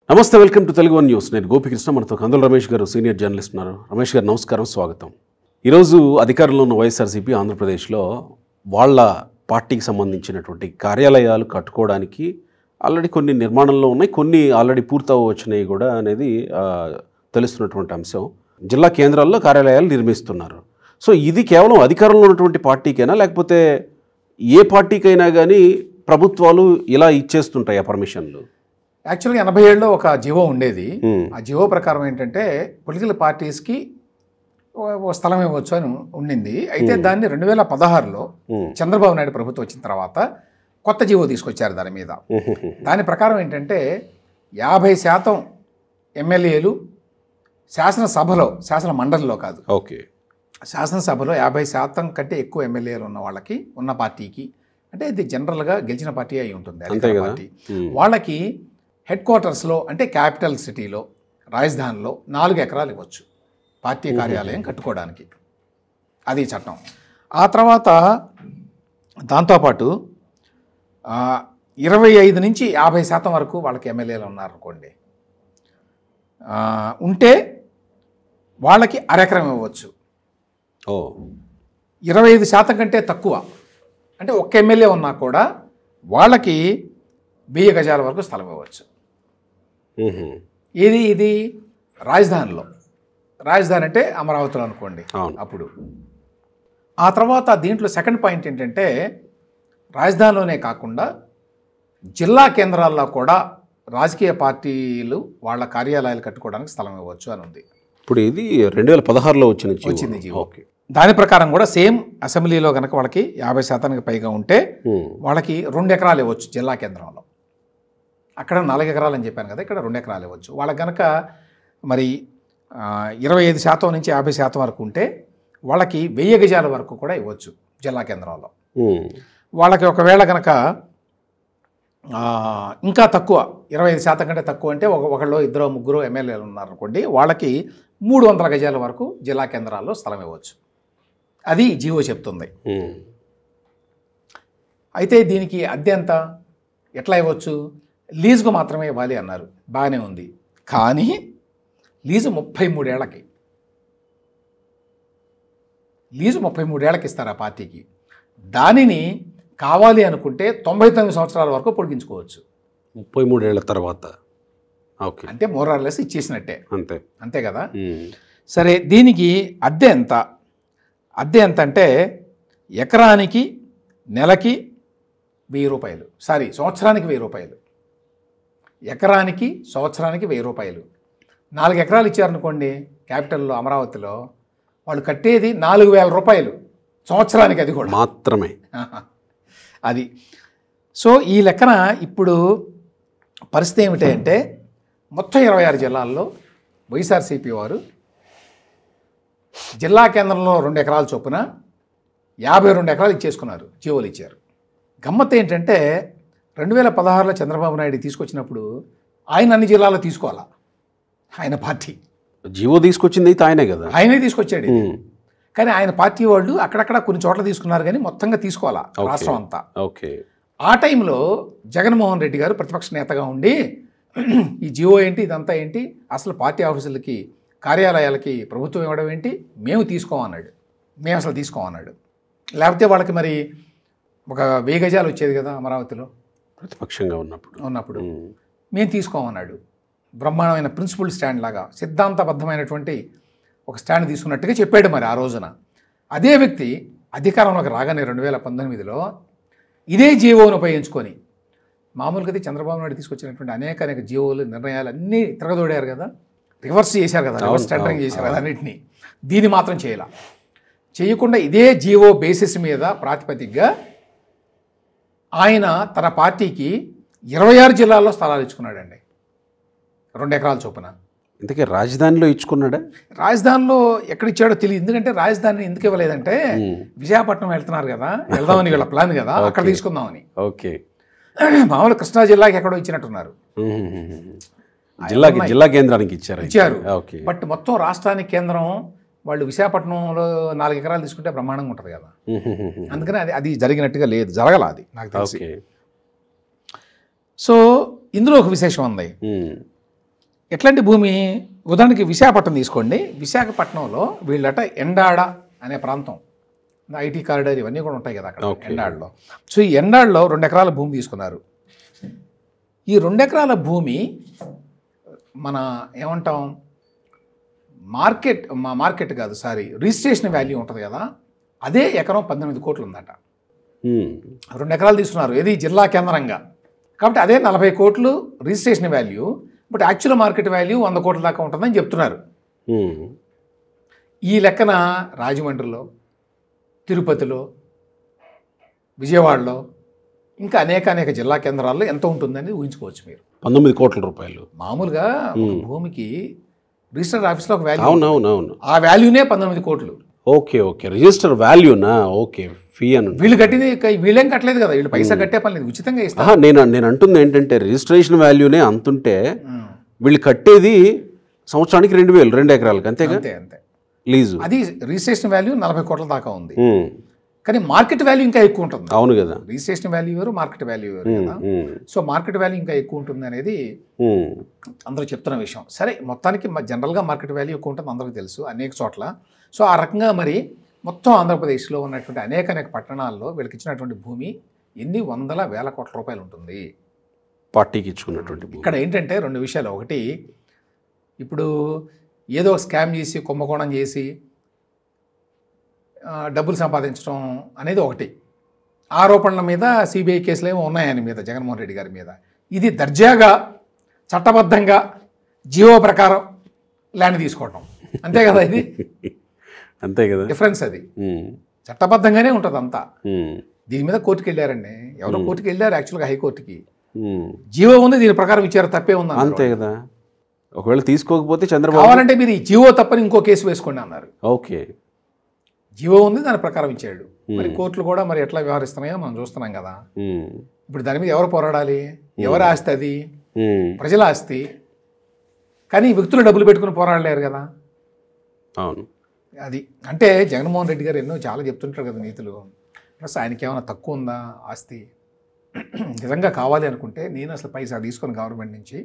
నమస్తే welcome to Telugu one news నేను గోపికృష్ణ మనతో కందుల రమేష్ గారు సీనియర్ జర్నలిస్ట్ ఉన్నారు రమేష్ గారు నమస్కారం స్వాగతం ఈరోజు అధికారంలో ఉన్న వైఎస్ఆర్సీపీ ఆంధ్రప్రదేశ్లో వాళ్ళ పార్టీకి సంబంధించినటువంటి కార్యాలయాలు కట్టుకోవడానికి ఆల్రెడీ కొన్ని నిర్మాణంలో ఉన్నాయి కొన్ని ఆల్రెడీ పూర్తవచ్చినాయి కూడా అనేది ఆ, తెలుస్తున్నటువంటి అంశం జిల్లా కేంద్రాల్లో కార్యాలయాలు నిర్మిస్తున్నారు సో ఇది కేవలం అధికారంలో ఉన్నటువంటి పార్టీకైనా లేకపోతే ఏ పార్టీకైనా కానీ ప్రభుత్వాలు ఇలా ఇచ్చేస్తుంటాయి ఆ పర్మిషన్లు యాక్చువల్గా ఎనభై ఏడులో ఒక జివో ఉండేది Hmm. ఆ జివో ప్రకారం ఏంటంటే పొలిటికల్ పార్టీస్కి ఓ- ఓ స్థలం ఇవ్వచ్చు అని ఉండింది అయితే దాన్ని రెండు వేల పదహారులో ఉమ్. చంద్రబాబు నాయుడు ప్రభుత్వం వచ్చిన తర్వాత కొత్త జివో తీసుకొచ్చారు దాని మీద దాని ప్రకారం ఏంటంటే యాభై శాతం ఎమ్మెల్యేలు శాసనసభలో శాసన మండలిలో కాదు ఓకే శాసనసభలో యాభై శాతం కంటే ఎక్కువ ఎమ్మెల్యేలు ఉన్న వాళ్ళకి ఉన్న పార్టీకి అంటే ఇది జనరల్గా గెలిచిన పార్టీ అయి ఉంటుంది అంతే అధికార కదా పార్టీ ఉమ్. వాళ్ళకి హెడ్ క్వార్టర్స్లో అంటే క్యాపిటల్ సిటీలో రాజధానిలో నాలుగు ఎకరాలు ఇవ్వచ్చు పార్టీ కార్యాలయం కట్టుకోవడానికి అది చట్టం ఆ తర్వాత దాంతోపాటు ఆ, ఇరవై ఐదు నుంచి యాభై శాతం వరకు వాళ్ళకి ఎమ్మెల్యేలు ఉన్నారనుకోండి ఆ, ఉంటే వాళ్ళకి అరెకరం ఇవ్వచ్చు ఓ ఇరవై ఐదు శాతం కంటే తక్కువ అంటే ఒక్క ఎమ్మెల్యే ఉన్నా కూడా వాళ్ళకి వెయ్యి గజాల వరకు స్థలం ఇవ్వచ్చు ఉహుం. ఇది ఇది రాజధానిలో రాజధాని అంటే అమరావతిలో అనుకోండి అవును అప్పుడు ఆ తర్వాత దీంట్లో సెకండ్ పాయింట్ ఏంటంటే రాజధానిలోనే కాకుండా జిల్లా కేంద్రాల్లో కూడా రాజకీయ పార్టీలు వాళ్ళ కార్యాలయాలు కట్టుకోవడానికి స్థలం ఇవ్వచ్చు అని ఉంది ఇప్పుడు ఇది రెండు వేల పదహారులో వచ్చిన జీవో. వచ్చింది జీవో. ఓకే దాని ప్రకారం కూడా సేమ్ అసెంబ్లీలో కనుక వాళ్ళకి యాభై శాతానికి పైగా ఉంటే ఉమ్. వాళ్ళకి రెండు ఎకరాలు ఇవ్వచ్చు జిల్లా కేంద్రంలో అక్కడ నాలుగు ఎకరాలు అని చెప్పాను కదా ఇక్కడ రెండు ఎకరాలు ఇవ్వచ్చు వాళ్ళకి కనుక మరి ఆ, ఇరవై ఐదు శాతం నుంచి యాభై శాతం వరకు ఉంటే వాళ్ళకి వెయ్యి గజాల వరకు కూడా ఇవ్వచ్చు జిల్లా కేంద్రంలో ఉమ్. వాళ్ళకి ఒకవేళ కనుక ఆ, ఇంకా తక్కువ ఇరవై ఐదు శాతం కంటే తక్కువ అంటే ఒక ఒకళ్ళు ఇద్దరు ముగ్గురు ఎమ్మెల్యేలు ఉన్నారనుకోండి వాళ్ళకి మూడు వందల గజాల వరకు జిల్లా కేంద్రాల్లో స్థలం ఇవ్వచ్చు అది జీవో చెప్తుంది ఉమ్. అయితే దీనికి అద్దె ఎంత ఎట్లా ఇవ్వచ్చు లీజుకు మాత్రమే ఇవ్వాలి అన్నారు బాగానే ఉంది కానీ లీజు ముప్పై మూడేళ్లకి లీజు ముప్పై మూడేళ్లకి ఇస్తారు ఆ పార్టీకి దానిని కావాలి అనుకుంటే తొంభై తొమ్మిది సంవత్సరాల వరకు పొడిగించుకోవచ్చు ముప్పై మూడేళ్ల తర్వాత ఓకే అంటే మోరార్లెస్ ఇచ్చేసినట్టే అంతే అంతే కదా ఉమ్. సరే దీనికి అద్దె ఎంత అద్దె ఎంత అంటే ఎకరానికి నెలకి వెయ్యి రూపాయలు సారీ సంవత్సరానికి వెయ్యి రూపాయలు ఎకరానికి సంవత్సరానికి వెయ్యి రూపాయలు నాలుగు ఎకరాలు ఇచ్చారనుకోండి క్యాపిటల్లో అమరావతిలో వాళ్ళు కట్టేది నాలుగు వేల రూపాయలు సంవత్సరానికి అది కూడా మాత్రమే ఆహా. అది సో ఈ లెక్కన ఇప్పుడు పరిస్థితి ఏమిటి అంటే మొత్తం ఇరవై ఆరు జిల్లాల్లో వైఎస్ఆర్సీపీ వారు జిల్లా కేంద్రంలో రెండు ఎకరాల చొప్పున యాభై రెండు ఎకరాలు ఇచ్చేసుకున్నారు జీవోలు ఇచ్చారు గమ్మత్ ఏంటంటే రెండు వేల పదహారులో చంద్రబాబు నాయుడు తీసుకొచ్చినప్పుడు ఆయన అన్ని జిల్లాలో తీసుకోవాలా ఆయన పార్టీ జీవో తీసుకొచ్చింది అయితే ఆయనే కదా ఆయనే తీసుకొచ్చాడు ఇది. ఉమ్. కానీ ఆయన పార్టీ వాళ్ళు అక్కడక్కడ కొన్ని చోట్ల తీసుకున్నారు కానీ మొత్తంగా తీసుకోవాలా ఓకే. రాష్ట్రం అంతా ఓకే ఆ టైంలో జగన్మోహన్ రెడ్డి గారు ప్రతిపక్ష నేతగా ఉండి ఈ జియో ఏంటి ఇదంతా ఏంటి అసలు పార్టీ ఆఫీసులకి కార్యాలయాలకి ప్రభుత్వం ఇవ్వడం ఏంటి మేము తీసుకోమన్నాడు మేము అసలు తీసుకోమన్నాడు లేకపోతే వాళ్ళకి మరి ఒక వెయ్యి గజాలు వచ్చేది కదా అమరావతిలో ప్రతిపక్షంగా ఉన్నప్పుడు ఉన్నప్పుడు ఉమ్. మేము తీసుకోమన్నాడు బ్రహ్మాండమైన ప్రిన్సిపల్ స్టాండ్ లాగా సిద్ధాంతబద్ధమైనటువంటి ఒక స్టాండ్ తీసుకున్నట్టుగా చెప్పాడు మరి ఆ రోజున అదే వ్యక్తి అధికారంలోకి రాగానే రెండు వేల పంతొమ్మిదిలో ఇదే జీవోను ఉపయోగించుకొని మామూలుగా అయితే చంద్రబాబు నాయుడు తీసుకొచ్చినటువంటి అనేక అనేక జీవోలు నిర్ణయాలు అన్నీ తిరగదోడారు కదా రివర్స్ చేశారు కదా రివర్స్ అవును, టెండరింగ్ అవును, చేశారు కదా అన్నింటినీ దీన్ని మాత్రం చేయాల చేయకుండా ఇదే జీవో బేసిస్ మీద ప్రాతిపదికగా ఆయన తన పార్టీకి ఇరవై ఆరు జిల్లాల్లో స్థలాలు ఇచ్చుకున్నాడండి రెండు ఎకరాల చొప్పున ఇంతకీ రాజధానిలో ఇచ్చుకున్నాడా రాజధానిలో ఎక్కడ ఇచ్చాడో తెలియదు ఎందుకంటే రాజధానిని ఎందుకు ఇవ్వలేదంటే ఉమ్. విశాఖపట్నం వెళ్తున్నారు కదా వెళ్దామని వీళ్ళ ప్లాన్ కదా అక్కడ తీసుకుందామని ఓకే మామూలు కృష్ణా జిల్లాకి ఎక్కడో ఇచ్చినట్టున్నారు ఉమ్. జిల్లాకి జిల్లా కేంద్రానికి ఇచ్చారు అయితే. ఇచ్చారు ఓకే బట్ మొత్తం రాష్ట్రానికి కేంద్రం వాళ్ళు విశాఖపట్నంలో నాలుగు ఎకరాలు తీసుకుంటే బ్రహ్మాండంగా ఉంటుంది కదా ఉమ్. అందుకని అది అది జరిగినట్టుగా లేదు జరగల అది నాకు తెలిసి ఓకే సో ఇందులో ఒక విశేషం ఉంది ఉమ్. ఎట్లాంటి భూమి ఉదాహరణకి విశాఖపట్నం తీసుకోండి విశాఖపట్నంలో వీళ్ళట ఎండాడ అనే ప్రాంతం ఐటీ కారిడార్ ఇవన్నీ కూడా ఉంటాయి కదా అక్కడ Okay. ఎండాడలో సో ఈ ఎండాడలో రెండు ఎకరాల భూమి తీసుకున్నారు ఈ రెండు ఎకరాల భూమి మన ఏమంటాం మార్కెట్ మా మార్కెట్ కాదు సారీ రిజిస్ట్రేషన్ వాల్యూ ఉంటుంది కదా అదే ఎకరం పద్దెనిమిది కోట్లు ఉందట ఉమ్, రెండు ఎకరాలు తీసుకున్నారు ఏది జిల్లా కేంద్రంగా కాబట్టి అదే నలభై కోట్లు registration value but actual market value వంద కోట్ల దాకా ఉంటుందని చెప్తున్నారు ఉమ్, ఈ లెక్కన రాజమండ్రిలో తిరుపతిలో విజయవాడలో ఇంకా అనేక అనేక జిల్లా కేంద్రాల్లో ఎంత ఉంటుందని ఊహించుకోవచ్చు మీరు పంతొమ్మిది కోట్ల రూపాయలు మామూలుగా ఒక భూమికి రిజిస్టర్డ్ ఆఫీస్లో ఒక వాల్యూ అవునవునవును ఆ వాల్యూనే పంతొమ్మిది కోట్లు ఓకే ఓకే రిజిస్టర్ వాల్యూనా ఓకే ఫీ అని వీళ్ళు కట్టింది ఇక వీళ్ళేం కట్టలేదు కదా వీళ్ళు పైసా కట్టే పని లేదు ఉచితంగా ఇస్తారు ఆహా, నేను నేను అంటుంది ఏంటంటే రిజిస్ట్రేషన్ వాల్యూనే అంతుంటే ఉం. వీళ్ళు కట్టేది సంవత్సరానికి రెండు వేలు రెండు ఎకరాలకి అంతేగా అంతే అంతే లీజు అది రిజిస్ట్రేషన్ వాల్యూ నలభై కోట్ల దాకా ఉంది ఉమ్, కానీ మార్కెట్ వాల్యూ ఇంకా ఎక్కువ ఉంటుంది అవును కదా రిజిస్ట్రేషన్ వాల్యూ వేరు మార్కెట్ వాల్యూ వేరు ఉమ్, కదా ఉమ్, సో మార్కెట్ వాల్యూ ఇంకా ఎక్కువ ఉంటుంది అనేది ఉమ్, అందరూ చెప్తున్న విషయం సరే మొత్తానికి మ- జనరల్గా మార్కెట్ వాల్యూ ఎక్కువ ఉంటుంది అందరికీ తెలుసు అనేక చోట్ల సో ఆ రకంగా మరి మొత్తం ఆంధ్రప్రదేశ్లో ఉన్నటువంటి అనేక అనేక పట్టణాల్లో వీళ్ళకి ఇచ్చినటువంటి భూమి ఎన్ని వందల వేల కోట్ల రూపాయలు ఉంటుంది పార్టీకి ఇచ్చుకున్నటువంటి భూమి. ఇక్కడ ఏంటంటే రెండు విషయాలు ఒకటి ఇప్పుడు ఏదో స్కామ్ చేసి కుంభకోణం చేసి ఆ, డబ్బులు సంపాదించడం అనేది ఒకటి ఆరోపణల మీద సిబిఐ కేసులు ఏమో ఉన్నాయి ఆయన మీద జగన్మోహన్ రెడ్డి గారి మీద ఇది దర్జాగా చట్టబద్ధంగా జీవో ప్రకారం ల్యాండ్ తీసుకోవటం అంతే కదా ఇది అంతే కదా డిఫరెన్స్ అది ఉమ్, చట్టబద్ధంగానే ఉంటుంది అంతా ఉమ్, దీని మీద కోర్టుకి వెళ్ళారండి ఎవరో కోర్టుకి వెళ్ళారు యాక్చువల్గా హైకోర్టుకి ఉమ్, జీవో ఉంది దీని ప్రకారం ఇచ్చారు తప్పే ఉంది అన్నారు. అంతే కదా ఒకవేళ తీసుకోకపోతే చంద్రబాబు కావాలంటే మీరు ఈ జీవో తప్పని ఇంకో కేసు వేసుకోండి అన్నారు ఓకే జీవో ఉంది దాని ప్రకారం ఇచ్చాడు మరి కోర్టులు కూడా మరి ఎట్లా వ్యవహరిస్తున్నాయో మనం చూస్తున్నాం కదా ఉమ్, ఇప్పుడు దాని మీద ఎవరు పోరాడాలి ఎవరి ఆస్తి అది ఉమ్, ప్రజల ఆస్తి కానీ వ్యక్తులు డబ్బులు పెట్టుకుని పోరాడలేరు కదా అవును అది అంటే జగన్మోహన్ రెడ్డి గారు ఎన్నో చాలా చెప్తుంటారు కదా నీతులు ప్లస్ ఆయనకి ఏమైనా తక్కువ ఉందా ఆస్తి నిజంగా కావాలి అనుకుంటే నేను అసలు పైసా తీసుకొని గవర్నమెంట్ నుంచి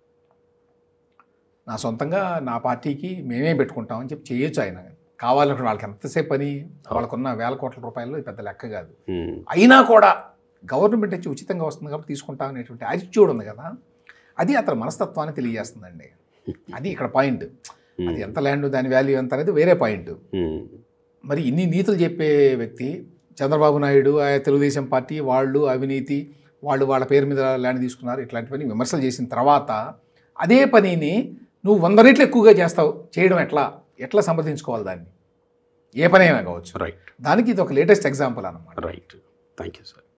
నా సొంతంగా నా పార్టీకి మేమే పెట్టుకుంటామని చెప్పి చేయొచ్చు ఆయన కావాలనుకుంటే వాళ్ళకి ఎంతసేపు పని వాళ్ళకున్న వేల కోట్ల రూపాయలు ఇది పెద్ద లెక్క కాదు ఉమ్, అయినా కూడా గవర్నమెంట్ నుంచి ఉచితంగా వస్తుంది కాబట్టి తీసుకుంటాం అనేటువంటి యాటిట్యూడ్ ఉంది కదా అది అతని మనస్తత్వాన్ని తెలియజేస్తుందండి అది ఇక్కడ పాయింట్ అది ఎంత ల్యాండ్ దాని వాల్యూ ఎంత అనేది వేరే పాయింట్ ఉమ్, మరి ఇన్ని నీతులు చెప్పే వ్యక్తి చంద్రబాబు నాయుడు ఆ తెలుగుదేశం పార్టీ వాళ్ళు అవినీతి వాళ్ళు వాళ్ళ పేరు మీద ల్యాండ్ తీసుకున్నారు ఇట్లాంటివన్నీ విమర్శలు చేసిన తర్వాత అదే పనిని నువ్వు వంద రెట్లు ఎక్కువగా చేస్తావు చేయడం ఎట్లా ఎట్లా సమర్థించుకోవాలి దాన్ని ఏ పనైనా కావచ్చు రైట్ దానికి ఇది ఒక లేటెస్ట్ ఎగ్జాంపుల్ అన్నమాట రైట్ థ్యాంక్ యూ సార్